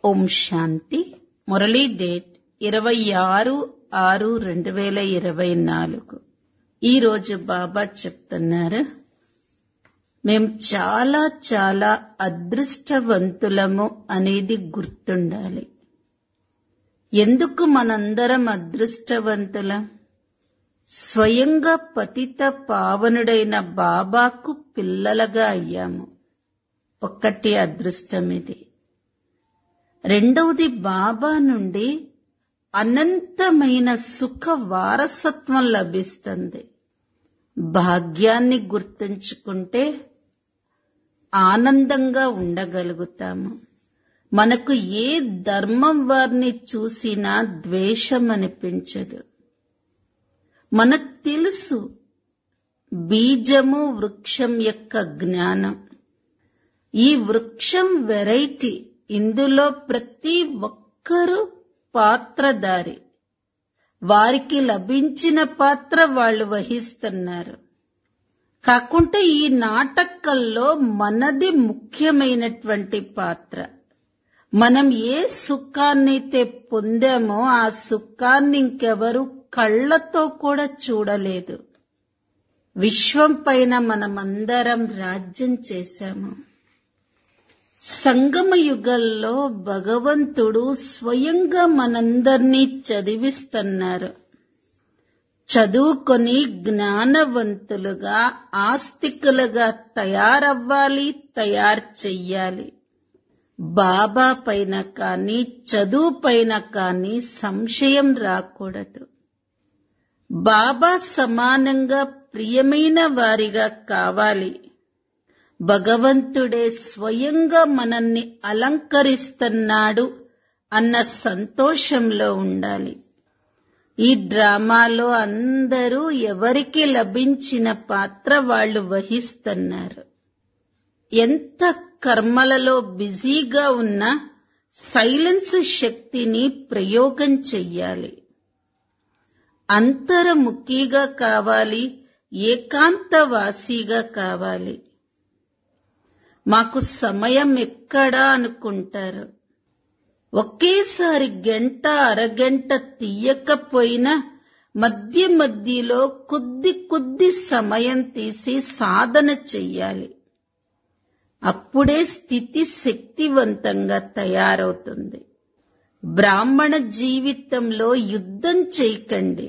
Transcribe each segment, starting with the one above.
ఓం శాంతి Murali date ఇరవై ఆరు ఆరు రెండు వేల ఇరవై నాలుగు ఈరోజు బాబా చెప్తున్నారు మేం చాలా చాలా అదృష్టవంతులము అనేది గుర్తుండాలి ఎందుకు మనందరం అదృష్టవంతులం స్వయంగా పతిత పావనుడైన బాబాకు పిల్లలుగా అయ్యాము ఒక్కటి అదృష్టం ఇది రెండవది బాబా నుండి అనంతమైన సుఖ వారసత్వం లభిస్తుంది భాగ్యాన్ని గుర్తుంచుకుంటే ఆనందంగా ఉండగలుగుతాము మనకు ఏ ధర్మం వారిని చూసినా ద్వేషం అనిపించదు మనకు తెలుసు బీజము వృక్షం యొక్క జ్ఞానం ఈ వృక్షం వెరైటీ ఇందులో ప్రతి ఒక్కరూ పాత్రధారి వారికి లభించిన పాత్ర వాళ్ళు వహిస్తున్నారు కాకుంటే ఈ నాటకంలో మనది ముఖ్యమైనటువంటి పాత్ర మనం ఏ సుఖాన్నైతే పొందామో ఆ సుఖాన్ని ఇంకెవరు కళ్ళతో కూడా చూడలేదు విశ్వం పైన మనమందరం రాజ్యం చేశాము సంగమ యుగంలో భగవంతుడు స్వయంగా మనందర్నీ చదివిస్తున్నారు చదువుకొని జ్ఞానవంతులుగా ఆస్తికులుగా తయారవ్వాలి తయారు చెయ్యాలి బాబా పైన కానీ చదువు పైన కానీ సంశయం రాకూడదు బాబా సమానంగా ప్రియమైన వారిగా కావాలి భగవంతుడే స్వయంగా మనల్ని అలంకరిస్తున్నాడు అన్న సంతోషంలో ఉండాలి ఈ డ్రామాలో అందరూ ఎవరికి లభించిన పాత్ర వాళ్ళు వహిస్తున్నారు ఎంత కర్మలలో బిజీగా ఉన్నా సైలెన్స్ శక్తిని ప్రయోగం చెయ్యాలి అంతరముఖిగా కావాలి ఏకాంతవాసిగా కావాలి మాకు సమయం ఎక్కడా అనుకుంటారు ఒకేసారి గంట అరగంట తీయకపోయినా మధ్య మధ్యలో కొద్ది కొద్ది సమయం తీసి సాధన చెయ్యాలి అప్పుడే స్థితి శక్తివంతంగా తయారవుతుంది బ్రాహ్మణ జీవితంలో యుద్ధం చేయకండి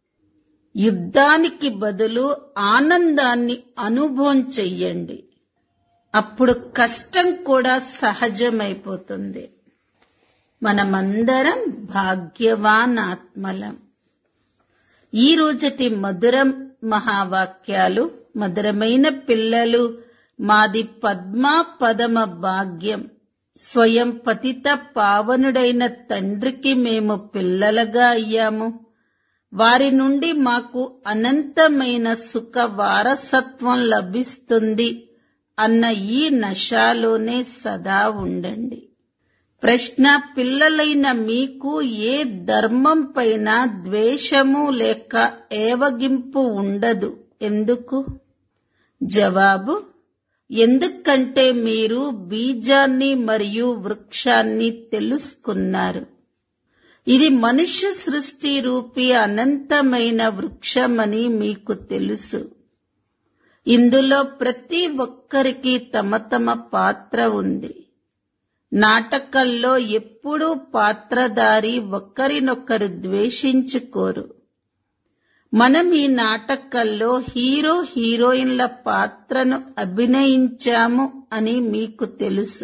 యుద్ధానికి బదులు ఆనందాన్ని అనుభవం చెయ్యండి అప్పుడు కష్టం కూడా సహజమైపోతుంది మనమందరం భాగ్యవాన్ ఆత్మలం ఈ రోజటి మధురం మహావాక్యాలు మధురమైన పిల్లలు మాది పద్మా పదమ భాగ్యం స్వయం పతిత పావనుడైన తండ్రికి మేము పిల్లలుగా అయ్యాము వారి నుండి మాకు అనంతమైన సుఖ వారసత్వం లభిస్తుంది అన్న ఈ నశాలోనే సదా ఉండండి ప్రశ్న పిల్లలైన మీకు ఏ ధర్మం పైన ద్వేషము లేక ఏవగింపు ఉండదు ఎందుకు జవాబు ఎందుకంటే మీరు బీజాన్ని మరియు వృక్షాన్ని తెలుసుకున్నారు ఇది మనుష్య సృష్టి రూపి అనంతమైన వృక్షమని మీకు తెలుసు ఇందులో ప్రతి ఒక్కరికి తమ తమ పాత్ర ఉంది నాటకంలో ఎప్పుడూ పాత్రధారి ఒకరినొకరు ద్వేషించుకోరు మనం ఈ నాటకంలో హీరో హీరోయిన్ల పాత్రను అభినయించాము అని మీకు తెలుసు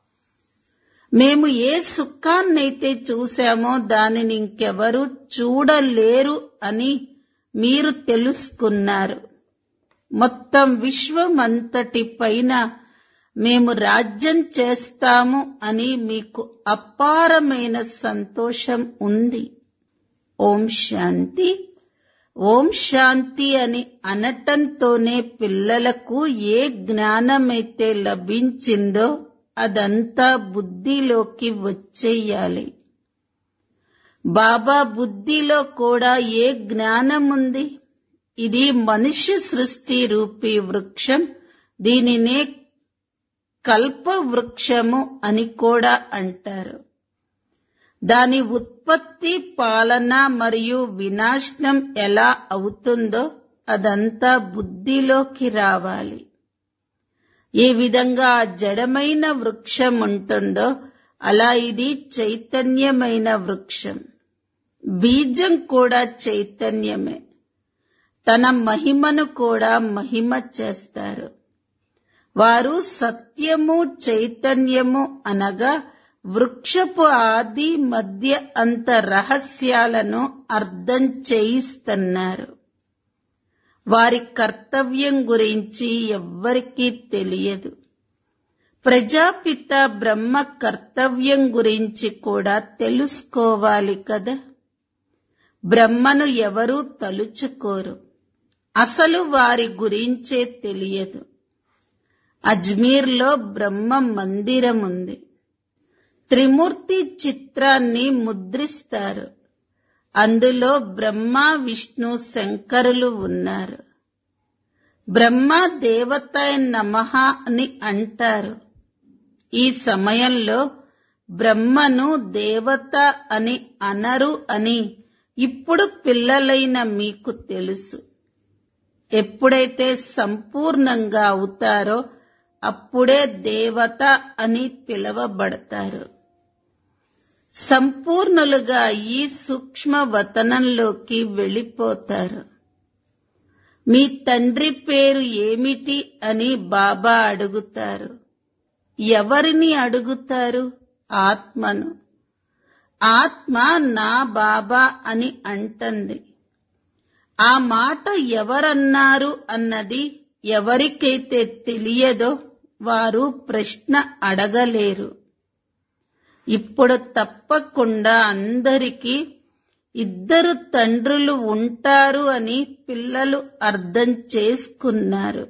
మేము ఏ సుఖాన్నైతే చూశామో దానిని ఇంకెవరూ చూడలేరు అని మీరు తెలుసుకున్నారు మొత్తం విశ్వం అంతటి పైన మేము రాజ్యం చేస్తాము అని మీకు అపారమైన సంతోషం ఉంది ఓం శాంతి ఓం శాంతి అని అనటంతోనే పిల్లలకు ఏ జ్ఞానమైతే లభించిందో అదంతా బుద్ధిలోకి వచ్చేయాలి బాబా బుద్ధిలో కూడా ఏ జ్ఞానం ఉంది ఇది మనుష్య సృష్టి రూపీ వృక్షం దీనినే కల్ప వృక్షము అని కూడా అంటారు దాని ఉత్పత్తి పాలన మరియు వినాశనం ఎలా అవుతుందో అదంతా బుద్ధిలోకి రావాలి ఏ విధంగా ఆ జడమైన వృక్షం ఉంటుందో అలా ఇది చైతన్యమైన వృక్షం బీజం కూడా చైతన్యమే తన మహిమను కూడా మహిమ చేస్తారు వారు సత్యము చైతన్యము అనగా వృక్షపు ఆది మధ్య అంత రహస్యాలను అర్థం చేయిస్తున్నారు వారి కర్తవ్యం గురించి ఎవ్వరికీ తెలియదు ప్రజాపిత బ్రహ్మ కర్తవ్యం గురించి కూడా తెలుసుకోవాలి కదా బ్రహ్మను ఎవరూ తలుచుకోరు అసలు వారి గురించే తెలియదు అజ్మీర్లో బ్రహ్మ మందిరం ఉంది త్రిమూర్తి చిత్రాన్ని ముద్రిస్తారు అందులో బ్రహ్మ విష్ణు శంకరులు ఉన్నారు బ్రహ్మ దేవత నమః అని అంటారు ఈ సమయంలో బ్రహ్మను దేవత అని అనరు అని ఇప్పుడు పిల్లలైన మీకు తెలుసు ఎప్పుడైతే సంపూర్ణంగా అవుతారో అప్పుడే దేవత అని పిలవబడతారు సంపూర్ణులుగా ఈ సూక్ష్మ వతనంలోకి వెళ్ళిపోతారు మీ తండ్రి పేరు ఏమిటి అని బాబా అడుగుతారు ఎవరిని అడుగుతారు ఆత్మను ఆత్మ నా బాబా అని అంటుంది ఆ మాట ఎవరన్నారు అన్నది ఎవరికైతే తెలియదో వారు ప్రశ్న అడగలేరు ఇప్పుడు తప్పకుండా అందరికీ ఇద్దరు తండ్రులు ఉంటారు అని పిల్లలు అర్థం చేసుకున్నారు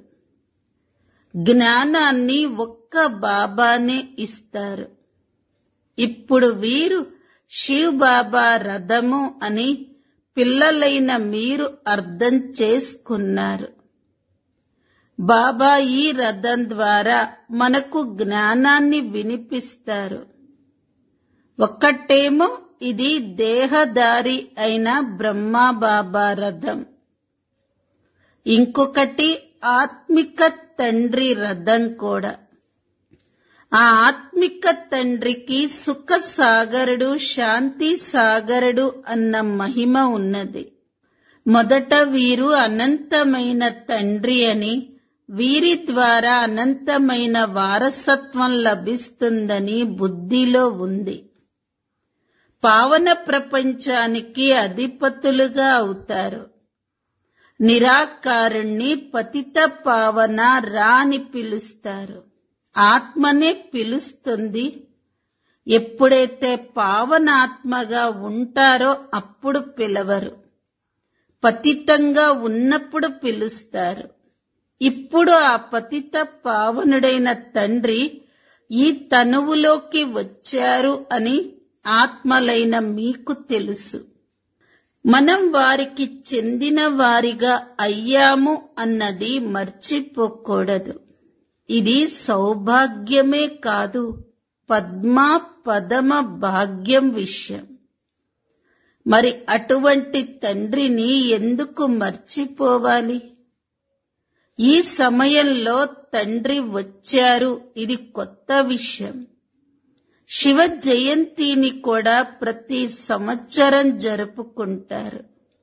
జ్ఞానాన్ని ఒక్క బాబానే ఇస్తారు ఇప్పుడు వీరు శివ్ బాబా రథము అని పిల్లలైన మీరు అర్థం చేసుకున్నారు బాబా ఈ రథం ద్వారా మనకు జ్ఞానాన్ని వినిపిస్తారు ఒక్కటేమో ఇది దేహదారి అయిన బ్రహ్మా బాబా రథం ఇంకొకటి ఆత్మిక తండ్రి రథం కూడా ఆ ఆత్మిక తండ్రికి సుఖ సాగరుడు శాంతి సాగరుడు అన్న మహిమ ఉన్నది మొదట వీరు అనంతమైన తండ్రి అని వీరి ద్వారా అనంతమైన వారసత్వం లభిస్తుందని బుద్ధిలో ఉంది పావన ప్రపంచానికి అధిపతులుగా అవుతారు నిరాకారుణ్ణి పతిత పావన రా అని పిలుస్తారు ఆత్మనే పిలుస్తుంది ఎప్పుడైతే పావనాత్మగా ఉంటారో అప్పుడు పిలవరు పతితంగా ఉన్నప్పుడు పిలుస్తారు ఇప్పుడు ఆ పతిత పావనుడైన తండ్రి ఈ తనువులోకి వచ్చారు అని ఆత్మలైన మీకు తెలుసు మనం వారికి చెందిన వారిగా అయ్యాము అన్నది మర్చిపోకూడదు ఇది సౌభాగ్యమే కాదు పద్మా పదమ భాగ్యం విషయం మరి అటువంటి తండ్రిని ఎందుకు మర్చిపోవాలి ఈ సమయంలో తండ్రి వచ్చారు ఇది కొత్త విషయం శివ జయంతిని కూడా ప్రతి సంవత్సరం జరుపుకుంటారు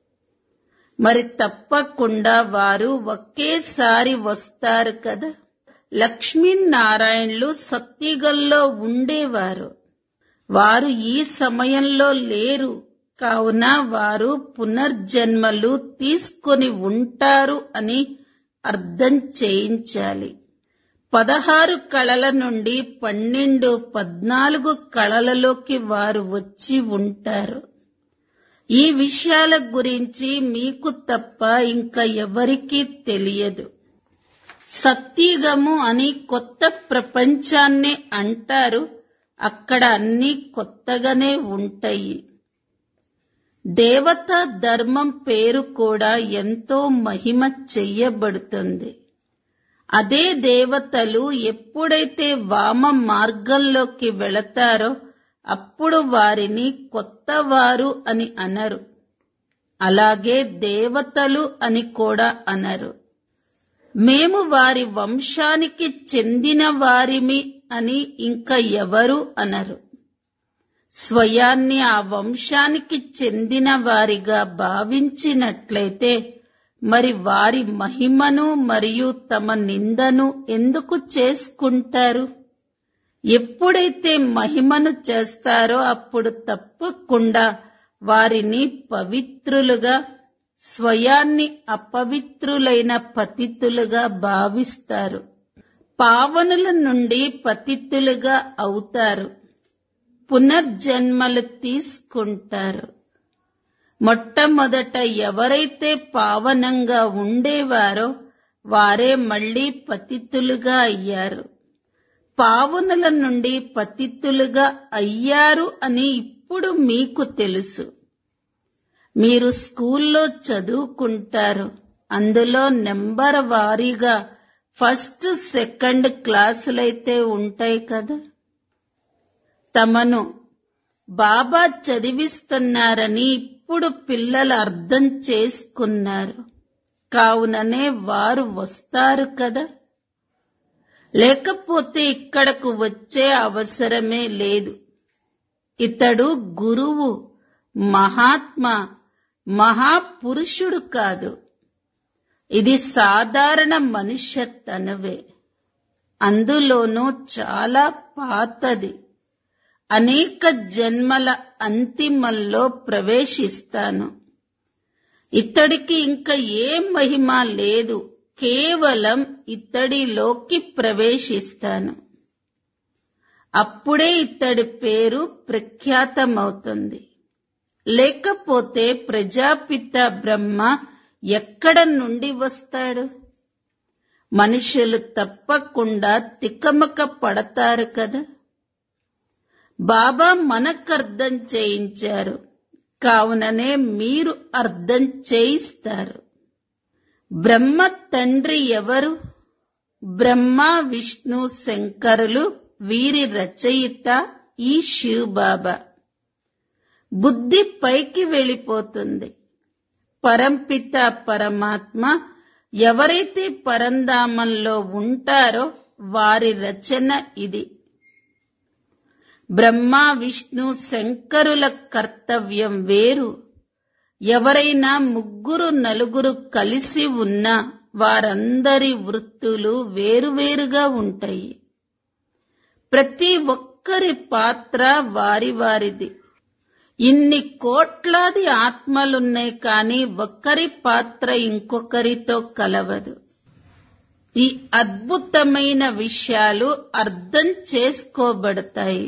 మరి తప్పకుండా వారు ఒకేసారి వస్తారు కదా లక్ష్మీనారాయణులు సత్యుగంలో ఉండేవారు వారు ఈ సమయంలో లేరు కావున వారు పునర్జన్మలు తీసుకొని ఉంటారు అని అర్థం చేయించాలి పదహారు కళల నుండి పన్నెండు పద్నాలుగు కళలలోకి వారు వచ్చి ఉంటారు ఈ విషయాల గురించి మీకు తప్ప ఇంకా ఎవరికీ తెలియదు సత్యుగము అని కొత్త ప్రపంచాన్ని అంటారు అక్కడ అన్ని కొత్తగానే ఉంటాయి దేవత ధర్మం పేరు కూడా ఎంతో మహిమ చెయ్యబడుతుంది అదే దేవతలు ఎప్పుడైతే వామ మార్గంలోకి వెళతారో అప్పుడు వారిని కొత్తవారు అని అనరు అలాగే దేవతలు అని కూడా అనరు మేము వారి వంశానికి చెందిన వారిమి అని ఇంకా ఎవరు అనరు స్వయాన్ని ఆ వంశానికి చెందిన వారిగా భావించినట్లయితే మరి వారి మహిమను మరియు తమ నిందను ఎందుకు చేసుకుంటారు ఎప్పుడైతే మహిమను చేస్తారో అప్పుడు తప్పకుండా వారిని పవిత్రులుగా స్వయాన్ని అపవిత్రులైన పతితులుగా భావిస్తారు పావనుల నుండి పతితులుగా అవుతారు పునర్జన్మలు తీసుకుంటారు మొట్టమొదట ఎవరైతే పావనంగా ఉండేవారో వారే మళ్ళీ పతితులుగా అయ్యారు పావనుల నుండి పతితులుగా అయ్యారు అని ఇప్పుడు మీకు తెలుసు మీరు స్కూల్లో చదువుకుంటారు అందులో నెంబర్ వారీగా ఫస్ట్ సెకండ్ క్లాసులైతే ఉంటాయి కదా తమను బాబా చదివిస్తున్నారని ఇప్పుడు పిల్లలు అర్థం చేసుకున్నారు కావుననే వారు వస్తారు కదా లేకపోతే ఇక్కడకు వచ్చే అవసరమే లేదు ఇతడు గురువు మహాత్మా మహాపురుషుడు కాదు ఇది సాధారణ మనుష్య తనవే అందులోనూ చాలా పాతది అనేక జన్మల అంతిమంలో ప్రవేశిస్తాను ఇతడికి ఇంకా ఏ మహిమ లేదు కేవలం ఇతడిలోకి ప్రవేశిస్తాను అప్పుడే ఇతడి పేరు ప్రఖ్యాతమవుతుంది లేకపోతే ప్రజాపిత బ్రహ్మ ఎక్కడ నుండి వస్తాడు మనుషులు తప్పకుండా తికమక పడతారు కదా బాబా మనకర్థం చేయించారు కావుననే మీరు అర్థం చేయిస్తారు బ్రహ్మ తండ్రి ఎవరు బ్రహ్మ విష్ణు శంకరులు వీరి రచయిత ఈ శివ్ బాబా బుద్ధి పైకి వెళ్ళిపోతుంది పరంపిత పరమాత్మ ఎవరైతే పరంధామంలో ఉంటారో వారి రచన ఇది బ్రహ్మ విష్ణు శంకరుల కర్తవ్యం వేరు ఎవరైనా ముగ్గురు నలుగురు కలిసి ఉన్నా వారందరి వృత్తులు వేరువేరుగా ఉంటాయి ప్రతి ఒక్కరి పాత్ర వారి వారిది ఇన్ని కోట్లాది ఆత్మలున్నాయి కానీ ఒక్కరి పాత్ర ఇంకొకరితో కలవదు ఈ అద్భుతమైన విషయాలు అర్థం చేసుకోబడతాయి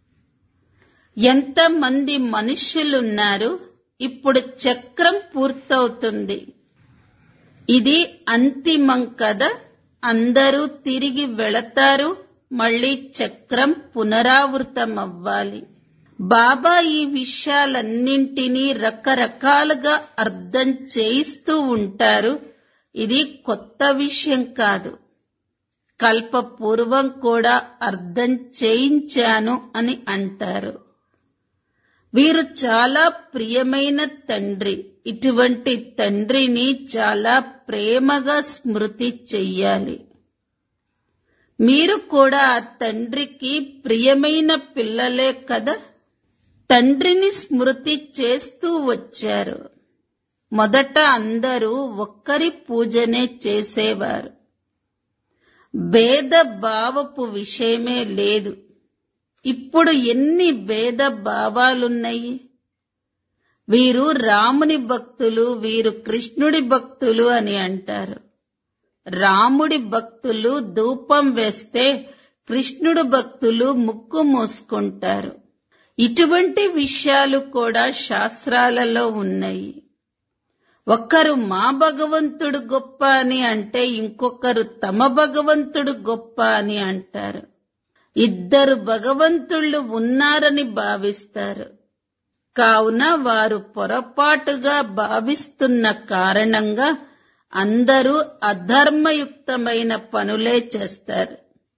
ఎంతమంది మనుష్యులున్నారు ఇప్పుడు చక్రం పూర్తవుతుంది ఇది అంతిమం కదా అందరూ తిరిగి వెళతారు మళ్ళీ చక్రం పునరావృతం అవ్వాలి బాబా ఈ విషయాలన్నింటినీ రకరకాలుగా అర్థం చేయిస్తూ ఉంటారు ఇది కొత్త విషయం కాదు కల్ప పూర్వం కూడా అర్థం చేయించాను అని అంటారు వీరు చాలా ప్రియమైన తండ్రి ఇటువంటి తండ్రిని చాలా ప్రేమగా స్మృతి చెయ్యాలి మీరు కూడా ఆ తండ్రికి ప్రియమైన పిల్లలే కదా తండ్రిని స్మృతి చేస్తూ వచ్చారు మొదట అందరూ ఒక్కరి పూజనే చేసేవారు భేద భావపు విషయమే లేదు ఇప్పుడు ఎన్ని భేద భావాలున్నాయి వీరు రాముని భక్తులు వీరు కృష్ణుడి భక్తులు అని అంటారు రాముడి భక్తులు ధూపం వేస్తే కృష్ణుడు భక్తులు ముక్కు మూసుకుంటారు ఇటువంటి విషయాలు కూడా శాస్త్రాలలో ఉన్నాయి ఒకరు మా భగవంతుడు గొప్ప అని అంటే ఇంకొకరు తమ భగవంతుడు గొప్ప అని అంటారు ఇద్దరు భగవంతుళ్ళు ఉన్నారని భావిస్తారు కావున వారు పొరపాటుగా భావిస్తున్న కారణంగా అందరూ అధర్మయుక్తమైన పనులే చేస్తారు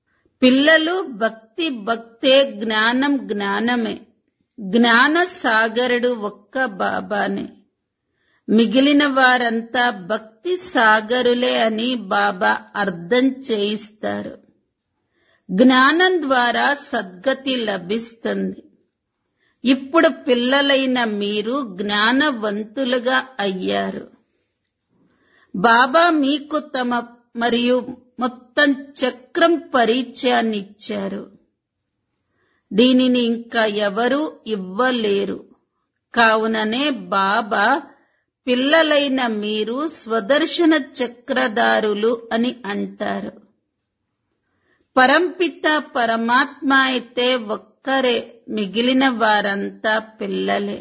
పిల్లలు భక్తి భక్తే జ్ఞానం జ్ఞానమే జ్ఞాన సాగరుడు ఒక్క బాబానే మిగిలిన వారంతా భక్తి సాగరులే అని బాబా అర్థం చేయిస్తారు జ్ఞానం ద్వారా సద్గతి లభిస్తుంది ఇప్పుడు పిల్లలైన మీరు జ్ఞానవంతులుగా అయ్యారు బాబా మీకు తమ మరియు మొత్తం చక్రం పరిచయాన్ని ఇచ్చారు దీనిని ఇంకా ఎవరూ ఇవ్వలేరు కావుననే బాబా పిల్లలైన మీరు స్వదర్శన చక్రధారులు అని అంటారు పరంపిత పరమాత్మ అయితే ఒక్కరే మిగిలిన వారంతా పిల్లలే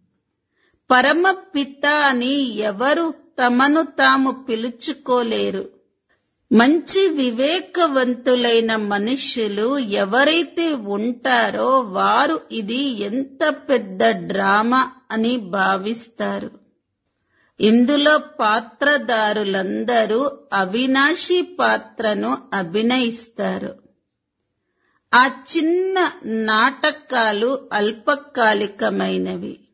పరమ పిత అని ఎవరు తమను తాము పిలుచుకోలేరు మంచి వివేకవంతులైన మనుష్యులు ఎవరైతే ఉంటారో వారు ఇది ఎంత పెద్ద డ్రామా అని భావిస్తారు ఇందులో పాత్రదారులందరూ అవినాశి పాత్రను అభినయిస్తారు ఆ చిన్న నాటకాలు అల్పకాలికమైనవి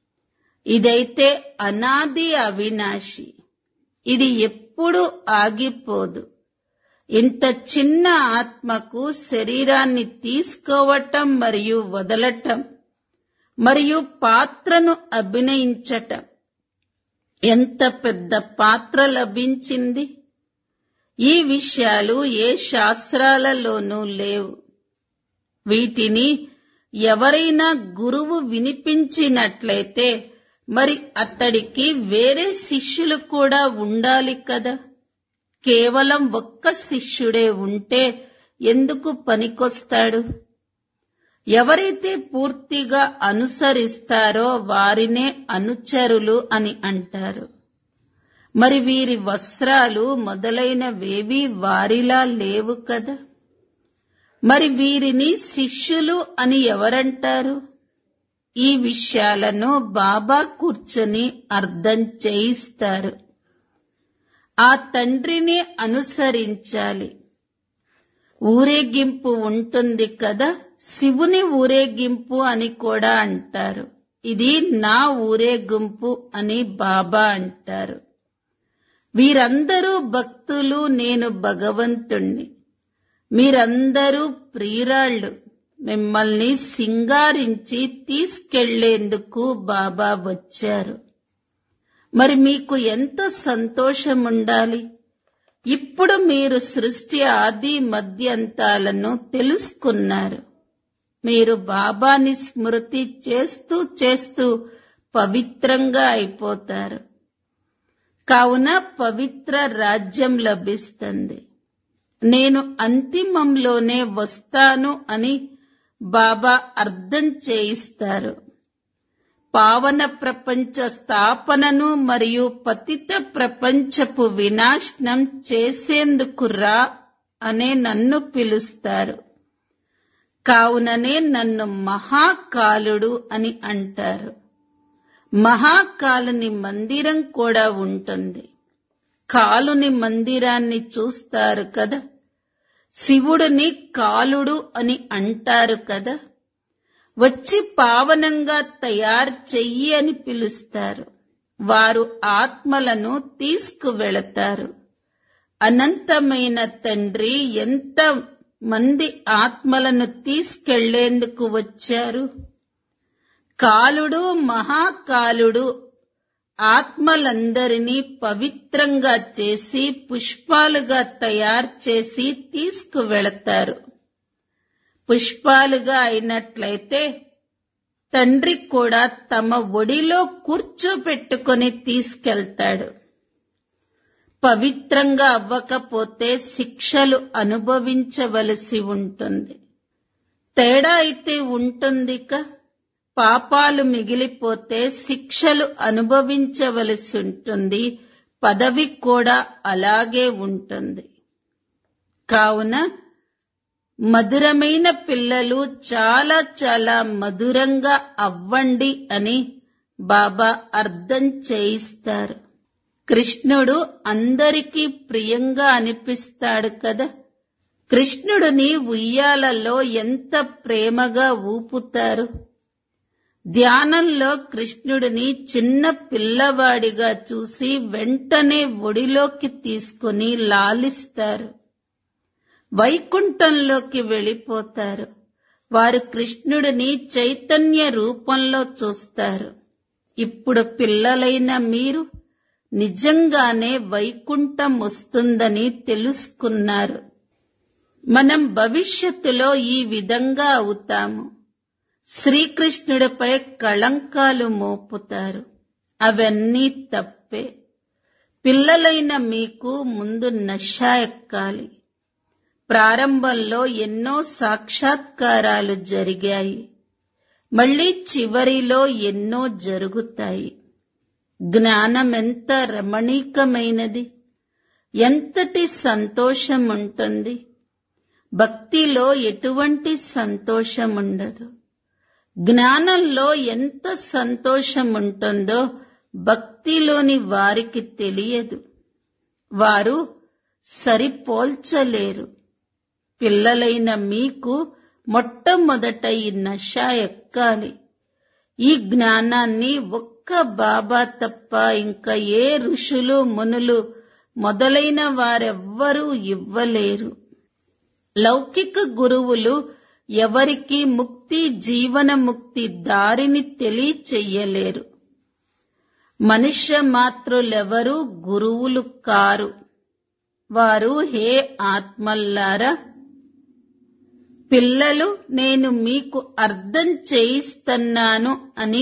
ఇదైతే అనాది అవినాశి ఇది ఎప్పుడు ఆగిపోదు ఇంత చిన్న ఆత్మకు శరీరాన్ని తీసుకోవటం మరియు వదలటం మరియు పాత్రను అభినయించటం ఎంత పెద్ద పాత్ర లభించింది ఈ విషయాలు ఏ శాస్త్రాలలోనూ లేవు వీటిని ఎవరైనా గురువు వినిపించినట్లయితే మరి అతడికి వేరే శిష్యులు కూడా ఉండాలి కదా కేవలం ఒక్క శిష్యుడే ఉంటే ఎందుకు పనికొస్తాడు ఎవరైతే పూర్తిగా అనుసరిస్తారో వారినే అనుచరులు అని అంటారు మరి వీరి వస్త్రాలు మొదలైనవేవి వారిలా లేవు కదా మరి వీరిని శిష్యులు అని ఎవరంటారు ఈ విషయాలను బాబా కూర్చొని అర్థం చేయిస్తారు ఆ తండ్రిని అనుసరించాలి ఊరేగింపు ఉంటుంది కదా శివుని ఊరేగింపు అని కూడా అంటారు ఇది నా ఊరేగింపు అని బాబా అంటారు వీరందరూ భక్తులు నేను భగవంతుణ్ణి మీరందరూ ప్రియురాళ్ళు మిమ్మల్ని సింగారించి తీసుకెళ్లేందుకు బాబా వచ్చారు మరి మీకు ఎంత సంతోషం ఉండాలి ఇప్పుడు మీరు సృష్టి ఆది మధ్యంతాలను తెలుసుకున్నారు మీరు బాబాని స్మృతి చేస్తూ చేస్తూ పవిత్రంగా అయిపోతారు కావున పవిత్ర రాజ్యం లభిస్తుంది నేను అంతిమంలోనే వస్తాను అని బాబా అర్థం చేయిస్తారు పావన ప్రపంచ స్థాపనను మరియు పతిత ప్రపంచపు వినాశనం చేసేందుకు రా అనే నన్ను పిలుస్తారు కావుననే నన్ను మహాకాలుడు అని అంటారు మహాకాలుని మందిరం కూడా ఉంటుంది కాలుని మందిరాన్ని చూస్తారు కదా శివుడిని కాలుడు అని అంటారు కదా వచ్చి పావనంగా తయారు చెయ్యి అని పిలుస్తారు వారు ఆత్మలను తీసుకువెళతారు అనంతమైన తండ్రి ఎంత మంది ఆత్మలను తీసుకెళ్లేందుకు వచ్చారు కాలుడు మహాకాలుడు ఆత్మలందరినీ పవిత్రంగా చేసి పుష్పాలుగా తయారు చేసి తీసుకువెళతారు పుష్పాలుగా అయినట్లయితే తండ్రి కూడా తమ ఒడిలో కూర్చోపెట్టుకొని తీసుకెళ్తాడు పవిత్రంగా అవ్వకపోతే శిక్షలు అనుభవించవలసి ఉంటుంది తేడా అయితే ఉంటుందిక పాపాలు మిగిలిపోతే శిక్షలు అనుభవించవలసి ఉంటుంది పదవి కూడా అలాగే ఉంటుంది కావున మధురమైన పిల్లలు చాలా చాలా మధురంగా అవ్వండి అని బాబా అర్థం చేయిస్తారు కృష్ణుడు అందరికీ ప్రియంగా అనిపిస్తాడు కదా కృష్ణుడిని ఉయ్యాలలో ఎంత ప్రేమగా ఊపుతారు ధ్యానంలో కృష్ణుడిని చిన్న పిల్లవాడిగా చూసి వెంటనే ఒడిలోకి తీసుకుని లాలిస్తారు వైకుంఠంలోకి వెళ్ళిపోతారు వారు కృష్ణుడిని చైతన్య రూపంలో చూస్తారు ఇప్పుడు పిల్లలైన మీరు నిజంగానే వైకుంఠం వస్తుందని తెలుసుకున్నారు మనం భవిష్యత్తులో ఈ విధంగా అవుతాము శ్రీకృష్ణుడిపై కళంకాలు మోపుతారు అవన్నీ తప్పే పిల్లలైన మీకు ముందు నష ఎక్కాలి ప్రారంభంలో ఎన్నో సాక్షాత్కారాలు జరిగాయి మళ్ళీ చివరిలో ఎన్నో జరుగుతాయి జ్ఞానం ఎంత రమణీకమైనది ఎంతటి సంతోషం ఉంటుంది భక్తిలో ఎటువంటి సంతోషం ఉండదు జ్ఞానంలో ఎంత సంతోషం ఉంటుందో భక్తిలోని వారికి తెలియదు వారు సరిపోల్చలేరు పిల్లలైన మీకు మొట్టమొదట ఈ నష ఎక్కాలి ఈ జ్ఞానాన్ని ఒక్క బాబా తప్ప ఇంకా ఏ ఋషులు మునులు మొదలైన వారెవ్వరూ ఇవ్వలేరు లౌకిక గురువులు ఎవరికి ముక్తి జీవన ముక్తి దారిని తెలియచెయ్యలేరు మనుష్య మాత్రులెవరూ గురువులు కారు వారు హే ఆత్మల్లారా పిల్లలు నేను మీకు అర్థం చేయిస్తున్నాను అని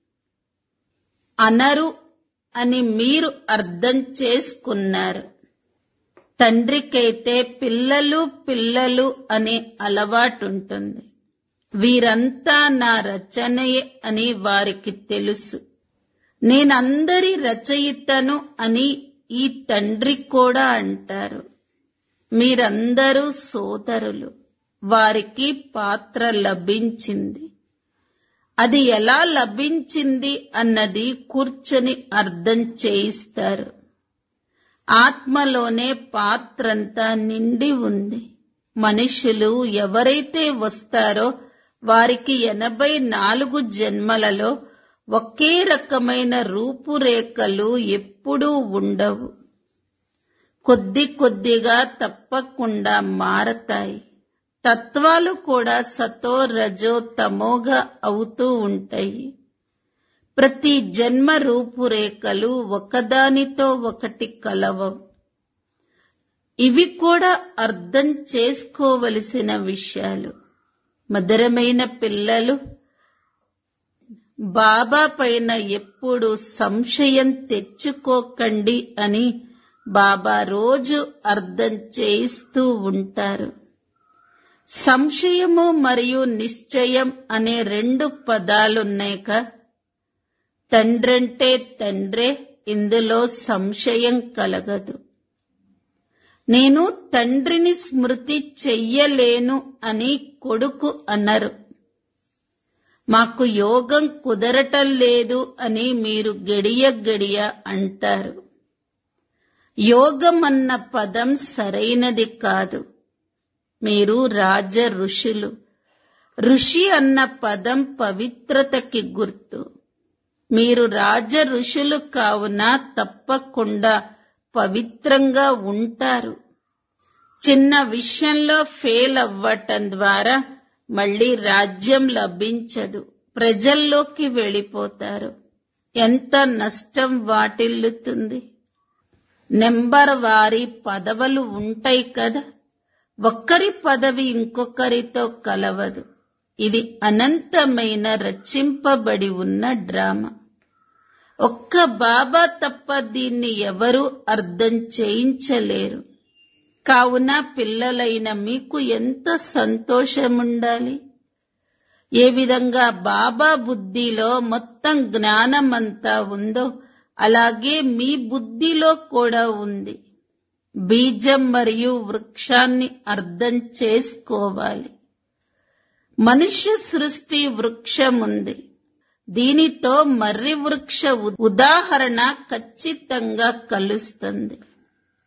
అనరు అని మీరు అర్థం చేసుకున్నారు తండ్రికైతే పిల్లలు పిల్లలు అనే అలవాటుంటుంది వీరంతా నా రచనయే అని వారికి తెలుసు నేనందరి రచయితను అని ఈ తండ్రి కూడా అంటారు మీరందరూ సోదరులు వారికి పాత్ర లభించింది అది ఎలా లభించింది అన్నది కూర్చొని అర్థం చేయిస్తారు ఆత్మలోనే పాత్రంతా నిండి ఉంది మనుషులు ఎవరైతే వస్తారో వారికి ఎనభై నాలుగు జన్మలలో ఒకే రకమైన రూపురేఖలు ఎప్పుడూ ఉండవు కొద్ది కొద్దిగా తప్పకుండా మారతాయి తత్వాలు కూడా సతో రజో తమోగా అవుతూ ఉంటాయి ప్రతి జన్మ రూపురేఖలు ఒకదానితో ఒకటి కలవవు ఇవి కూడా అర్థం చేసుకోవలసిన విషయాలు మధురమైన పిల్లలు బాబా పైన ఎప్పుడు సంశయం తెచ్చుకోకండి అని బాబా రోజు అర్థం చేయిస్తూ ఉంటారు సంశయము మరియు నిశ్చయం అనే రెండు పదాలున్నాయిక తండ్రంటే తండ్రే ఇందులో సంశయం కలగదు నేను తండ్రిని స్మృతి చెయ్యలేను అని కొడుకు అన్నారు మాకు యోగం కుదరటం లేదు అని మీరు గడియ గడియ అంటారు యోగం అన్న పదం సరైనది కాదు మీరు రాజ ఋషులు ఋషి అన్న పదం పవిత్రతకి గుర్తు మీరు రాజ ఋషులు కావున తప్పకుండా పవిత్రంగా ఉంటారు చిన్న విషయంలో ఫెయిల్ అవ్వటం ద్వారా మళ్ళీ రాజ్యం లభించదు ప్రజల్లోకి వెళ్ళిపోతారు ఎంత నష్టం వాటిల్లుతుంది నెంబర్ వారి పదవులు ఉంటాయి కదా ఒక్కరి పదవి ఇంకొకరితో కలవదు ఇది అనంతమైన రచింపబడి ఉన్న డ్రామా ఒక్క బాబా తప్ప దీన్ని ఎవరూ అర్థం చేయించలేరు కావున పిల్లలైన మీకు ఎంత సంతోషముండాలి ఏ విధంగా బాబా బుద్ధిలో మొత్తం జ్ఞానమంతా ఉందో అలాగే మీ బుద్ధిలో కూడా ఉంది బీజం మరియు వృక్షాన్ని అర్థం చేసుకోవాలి మనుష్య సృష్టి వృక్షం ఉంది దీనితో మర్రి వృక్ష ఉదాహరణ ఖచ్చితంగా కలుస్తుంది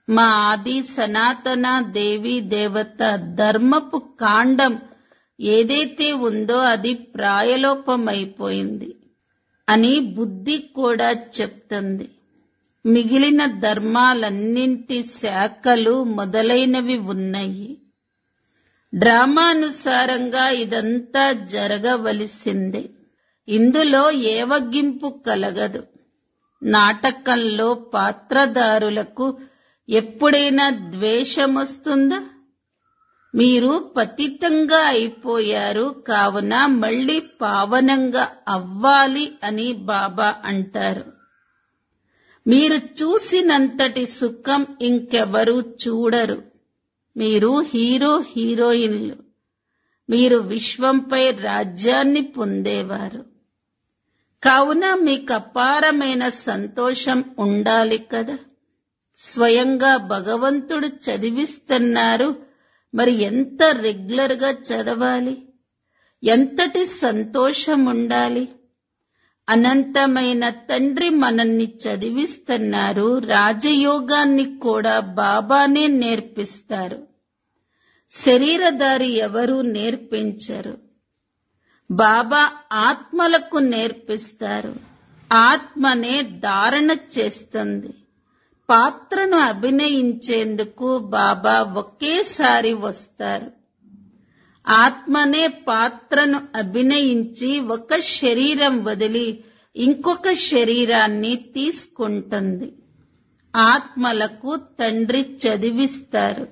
మా ఆది సనాతన దేవి దేవత ధర్మపు కాండం ఏదైతే ఉందో అది ప్రాయలోపమైపోయింది అని బుద్ధి కూడా చెప్తుంది మిగిలిన ధర్మాలన్నింటి శాఖలు మొదలైనవి ఉన్నాయి డ్రామానుసారంగా ఇదంతా జరగవలసిందే ఇందులో ఏవగింపు కలగదు నాటకంలో పాత్రదారులకు ఎప్పుడైనా ద్వేషమొస్తుందా మీరు పతితంగా అయిపోయారు కావున మళ్ళీ పావనంగా అవ్వాలి అని బాబా అంటారు మీరు చూసినంతటి సుఖం ఇంకెవరూ చూడరు మీరు హీరో హీరోయిన్లు మీరు విశ్వంపై రాజ్యాన్ని పొందేవారు కావున మీకు అపారమైన సంతోషం ఉండాలి కదా స్వయంగా భగవంతుడు చదివిస్తున్నారు మరి ఎంత రెగ్యులర్ గా చదవాలి ఎంతటి సంతోషం ఉండాలి అనంతమైన తండ్రి మనల్ని చదివిస్తున్నారు రాజయోగాన్ని కూడా బాబానే నేర్పిస్తారు శరీరధారి ఎవరూ నేర్పించరు బాబా ఆత్మలకు నేర్పిస్తారు ఆత్మనే ధారణ చేస్తుంది పాత్రను అభినయించేందుకు బాబా ఒకేసారి వస్తారు ఆత్మనే పాత్రను అభినయించి ఒక శరీరం వదిలి ఇంకొక శరీరాన్ని తీసుకుంటుంది ఆత్మలకు తండ్రి చదివిస్తారు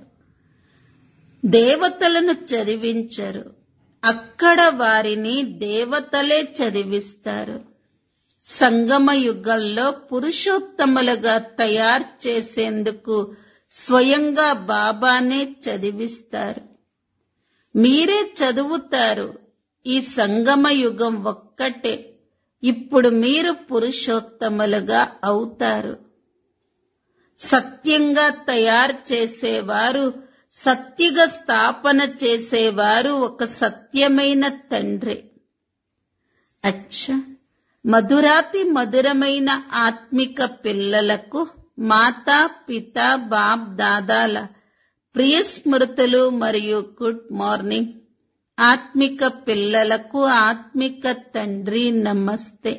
దేవతలను చదివించరు అక్కడ వారిని దేవతలే చదివిస్తారు సంగమ యుగంలో పురుషోత్తములుగా తయారు చేసేందుకు స్వయంగా బాబానే చదివిస్తారు మీరే చదువుతారు ఈ సంగమ యుగం ఒక్కటే ఇప్పుడు మీరు పురుషోత్తములుగా అవుతారు సత్యంగా తయారు చేసేవారు సత్యగా స్థాపన చేసేవారు ఒక సత్యమైన తండ్రి అచ్చ మధురాతి మధురమైన ఆత్మిక పిల్లలకు మాతా పిత బాప్ దాదాల ప్రియ స్మృతులు మరియు గుడ్ మార్నింగ్ ఆత్మిక పిల్లలకు ఆత్మిక తండ్రి నమస్తే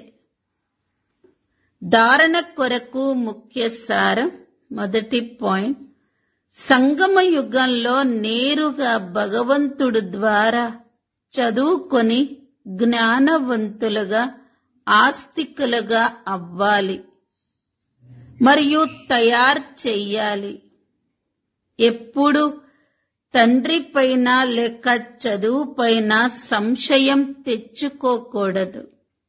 ధారణ కొరకు ముఖ్య సారం మొదటి పాయింట్ సంగమ యుగంలో నేరుగా భగవంతుడు ద్వారా చదువుకొని జ్ఞానవంతులుగా ఆస్తికులుగా అవ్వాలి మరియు తయారు చెయ్యాలి ఎప్పుడు తండ్రి పైన లేక చదువు పైన సంశయం తెచ్చుకోకూడదు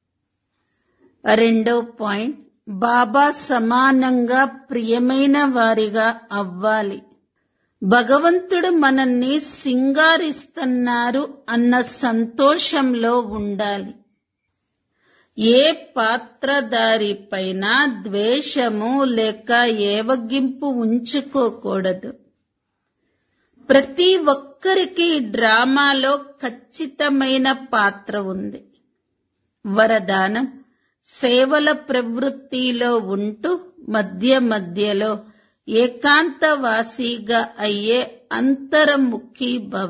రెండో పాయింట్ బాబా సమానంగా ప్రియమైన వారిగా అవ్వాలి భగవంతుడు మనల్ని సింగారిస్తున్నారు అన్న సంతోషంలో ఉండాలి ఏ పాత్రధారి పైన ద్వేషము లేక ఏవగింపు ఉంచుకోకూడదు ప్రతి ఒక్కరికి డ్రామాలో ఖచ్చితమైన పాత్ర ఉంది వరదానం సేవల ప్రవృత్తిలో ఉంటూ మధ్య మధ్యలో ఏకాంతవాసిగా అయ్యే అంతర్ముఖి భవ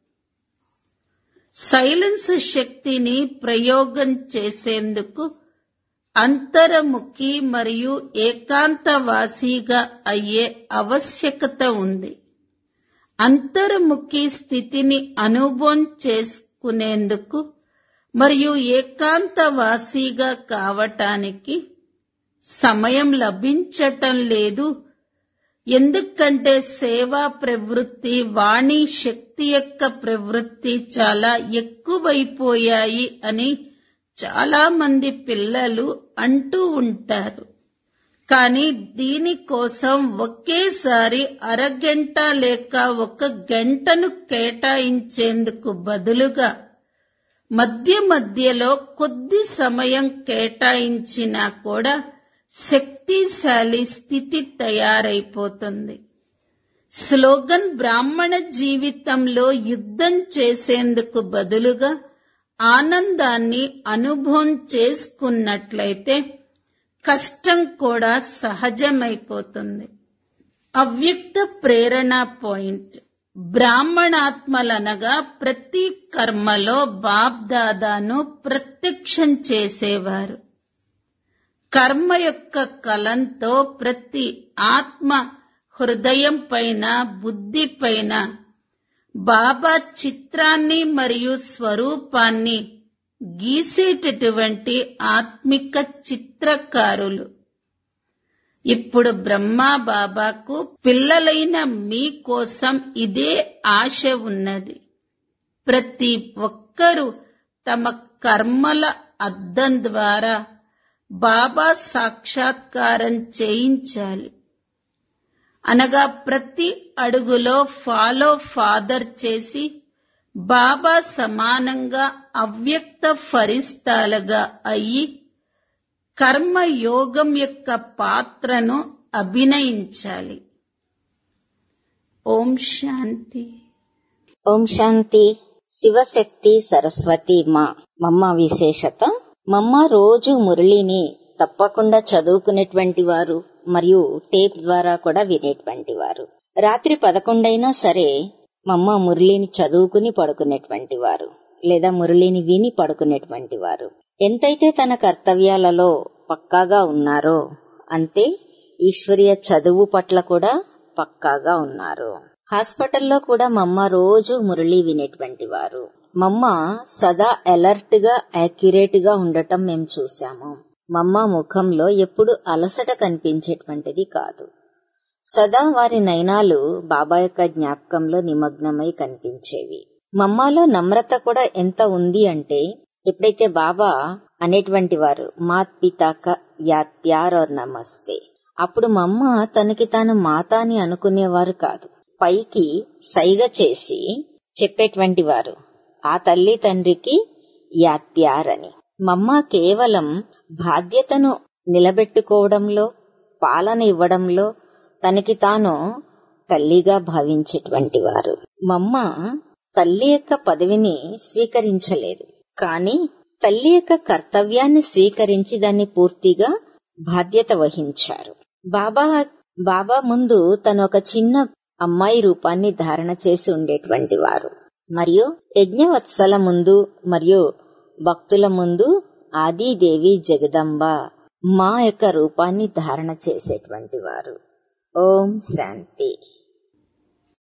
సైలెన్స్ శక్తిని ప్రయోగం చేసేందుకు అంతర్ముఖి మరియు ఏకాంతవాసిగా అయ్యే ఆవశ్యకత ఉంది అంతర్ముఖి స్థితిని అనుభవం చేసుకునేందుకు మరియు ఏకాంతవాసిగా కావటానికి సమయం లభించటం లేదు ఎందుకంటే సేవా ప్రవృత్తి వాణి శక్తి యొక్క ప్రవృత్తి చాలా ఎక్కువైపోయాయి అని చాలా మంది పిల్లలు అంటూ ఉంటారు కానీ దీనికోసం ఒకేసారి అరగంట లేక ఒక గంటను కేటాయించేందుకు బదులుగా మధ్య మధ్యలో కొద్ది సమయం కేటాయించినా కూడా శక్తిశాలి స్థితి తయారైపోతుంది స్లోగన్ బ్రాహ్మణ జీవితంలో యుద్ధం చేసేందుకు బదులుగా ఆనందాన్ని అనుభవం చేసుకున్నట్లయితే కష్టం కూడా సహజమైపోతుంది అవ్యక్త ప్రేరణ పాయింట్ బ్రాహ్మణాత్మలనగా ప్రతి కర్మలో బాబ్దాదాను ప్రత్యక్షం చేసేవారు కర్మ యొక్క కలంతో ప్రతి ఆత్మ హృదయం పైన బుద్ధి పైన బాబా చిత్రాన్ని మరియు స్వరూపాన్ని గీసేటటువంటి ఆత్మిక చిత్రకారులు ఇప్పుడు బ్రహ్మా బాబాకు పిల్లలైన మీ కోసం ఇదే ఆశ ఉన్నది ప్రతి ఒక్కరూ తమ కర్మల అద్దం ద్వారా బాబా సాక్షాత్కారం చేయించాలి అనగా ప్రతి అడుగులో ఫాలో ఫాదర్ చేసి బాబా సమానంగా అవ్యక్త ఫరిస్తాలుగా అయ్యి కర్మ యోగం యొక్క పాత్రను అభినయించాలి ఓం శాంతి ఓం శాంతి శివశక్తి సరస్వతి మా మమ్మ విశేషత మమ్మ రోజు మురళిని తప్పకుండా చదువుకునేటువంటి వారు మరియు టేప్ ద్వారా కూడా వినేటువంటి వారు రాత్రి పదకొండైనా సరే మమ్మ మురళిని చదువుకుని పడుకునేటువంటి వారు లేదా మురళిని విని పడుకునేటువంటి వారు ఎంతైతే తన కర్తవ్యాలలో పక్కాగా ఉన్నారో అంతే ఈశ్వరీయ చదువు పట్ల కూడా పక్కాగా ఉన్నారు హాస్పిటల్లో కూడా మమ్మ రోజు మురళి వినేటువంటి వారు మమ్మ సదా అలర్ట్ గా యాక్యురేట్ గా ఉండటం మేము చూశాము మమ్మ ముఖంలో ఎప్పుడు అలసట కనిపించేటువంటిది కాదు సదా వారి నయనాలు బాబా యొక్క జ్ఞాపకంలో నిమగ్నమై కనిపించేవి మమ్మాలో నమ్రత కూడా ఎంత ఉంది అంటే ఎప్పుడైతే బాబా అనేటువంటి వారు మాత్ పితాక యాద్ ప్యార్ और నమస్తే అప్పుడు మమ్మ తనకి తాను మాత అని అనుకునేవారు కాదు పైకి సైగ చేసి చెప్పేటువంటి వారు ఆ తల్లి తండ్రికి యాద్ ప్యార్ అని మమ్మ కేవలం బాధ్యతను నిలబెట్టుకోవడంలో పాలన ఇవ్వడంలో తనకి తాను తల్లిగా భావించేటువంటి వారు మమ్మ తల్లి యొక్క పదవిని స్వీకరించలేదు కాని తల్లి యొక్క కర్తవ్యాన్ని స్వీకరించి దాన్ని పూర్తిగా బాధ్యత వహించారు బాబా బాబా ముందు తను ఒక చిన్న అమ్మాయి రూపాన్ని ధారణ చేసి ఉండేటువంటి వారు మరియు యజ్ఞవత్సల ముందు మరియు భక్తుల ముందు ఆదిదేవి జగదంబ మా యొక్క రూపాన్ని ధారణ చేసేటువంటి వారు ఓం శాంతి